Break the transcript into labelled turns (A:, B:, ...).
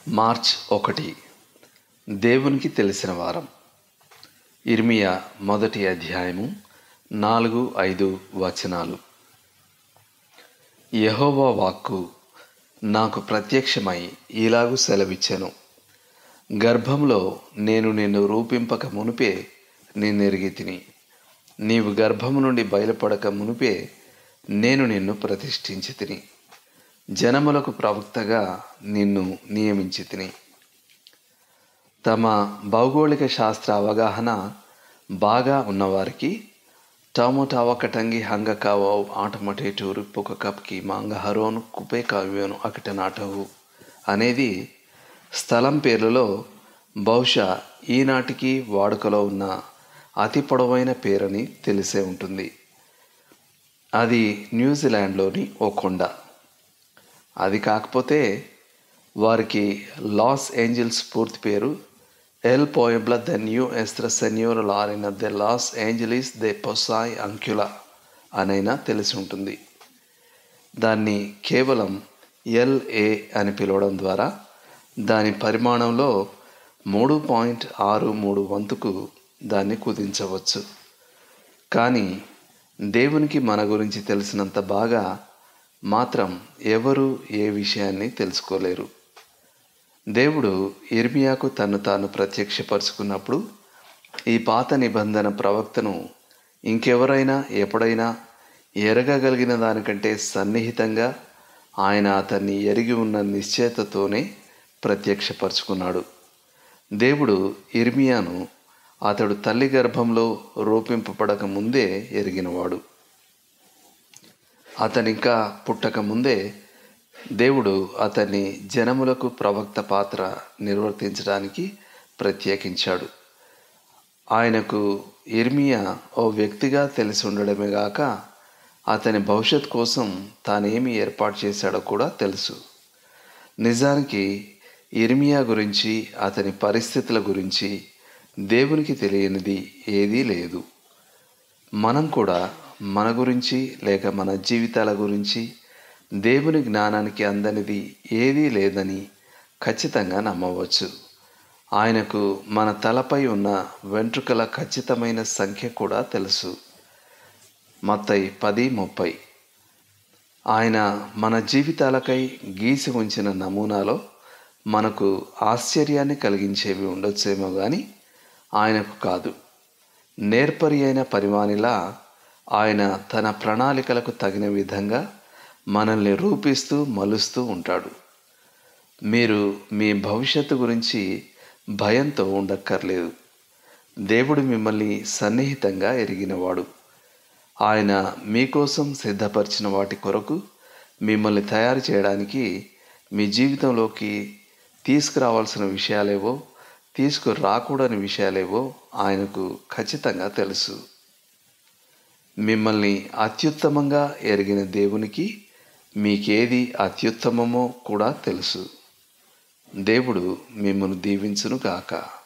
A: March ఒకటి దేవునికి తెలిసిన వారం ఇర్మియా మొదటి అధ్యాయము నాలుగు ఐదు వచనాలు యెహోవా వాక్కు నాకు ప్రత్యక్షమై ఇలాగు సెలవిచ్చెను గర్భంలో నేను నిన్ను రూపింపక మునుపే నిన్నెరిగి తిని నీవు గర్భము నుండి బయలుపడక మునుపే నేను నిన్ను ప్రతిష్ఠించి తిని జనములకు ప్రవక్తగా నిన్ను నియమించి తిని తమ భౌగోళిక శాస్త్ర అవగాహన బాగా ఉన్నవారికి టామోటావకటంగి హంగకావ ఆటమటేటూరు పొక కప్కి మాంగ హరోను కుపే కావ్యోను అకట నాటవు అనేది స్థలం పేర్లలో బహుశా ఈనాటికి వాడుకలో ఉన్న అతి పొడవైన పేరని తెలిసే ఉంటుంది అది న్యూజిలాండ్లోని ఓ కొండ అది కాకపోతే వారికి లాస్ ఏంజల్స్ పూర్తి పేరు El Pueblo de Nuestra Senora la Reina de Los Angeles de Porciuncula అనైనా తెలిసి ఉంటుంది దాన్ని కేవలం ఎల్ఏ అని పిలవడం ద్వారా దాని పరిమాణంలో మూడు పాయింట్ ఆరు మూడు వంతుకు దాన్ని కుదించవచ్చు కానీ దేవునికి మన గురించి తెలిసినంత బాగా మాత్రం ఎవరు ఏ విషయాన్ని తెలుసుకోలేరు దేవుడు ఇర్మియాకు తను తాను ప్రత్యక్షపరుచుకున్నప్పుడు ఈ పాత నిబంధన ప్రవక్తను ఇంకెవరైనా ఎప్పుడైనా ఎరగగలిగిన దానికంటే సన్నిహితంగా ఆయన అతన్ని ఎరిగి ఉన్న నిశ్చయతతోనే ప్రత్యక్షపరుచుకున్నాడు దేవుడు ఇర్మియాను అతడు తల్లి గర్భంలో రూపింపబడక ముందే ఎరిగినవాడు అతనింకా పుట్టక ముందే దేవుడు అతన్ని జనములకు ప్రవక్త పాత్ర నిర్వర్తించడానికి ప్రత్యేకించాడు ఆయనకు ఇర్మియా ఓ వ్యక్తిగా తెలిసి ఉండడమే గాక అతని భవిష్యత్ కోసం తానేమి ఏర్పాటు చేశాడో కూడా తెలుసు నిజానికి ఇర్మియా గురించి అతని పరిస్థితుల గురించి దేవునికి తెలియనిది ఏదీ లేదు మనం కూడా మన గురించి లేక మన జీవితాల గురించి దేవుని జ్ఞానానికి అందనిది ఏదీ లేదని ఖచ్చితంగా నమ్మవచ్చు ఆయనకు మన తలపై ఉన్న వెంట్రుకల ఖచ్చితమైన సంఖ్య కూడా తెలుసు మత్తై పది ముప్పై ఆయన మన జీవితాలకై గీసి ఉంచిన నమూనాలో మనకు ఆశ్చర్యాన్ని కలిగించేవి ఉండొచ్చేమో కానీ ఆయనకు కాదు నేర్పరి అయిన పరిమాణిలా ఆయన తన ప్రణాళికలకు తగిన విధంగా మనల్ని రూపిస్తూ మలుస్తూ ఉంటాడు మీరు మీ భవిష్యత్తు గురించి భయంతో ఉండక్కర్లేదు దేవుడు మిమ్మల్ని సన్నిహితంగా ఎరిగినవాడు ఆయన మీకోసం సిద్ధపరిచిన వాటి కొరకు మిమ్మల్ని తయారు చేయడానికి మీ జీవితంలోకి తీసుకురావాల్సిన విషయాలేవో తీసుకురాకూడని విషయాలేవో ఆయనకు ఖచ్చితంగా తెలుసు మిమ్మల్ని అత్యుత్తమంగా ఎరిగిన దేవునికి మీకేది అత్యుత్తమమో కూడా తెలుసు దేవుడు మిమ్మల్ని దీవించును గాక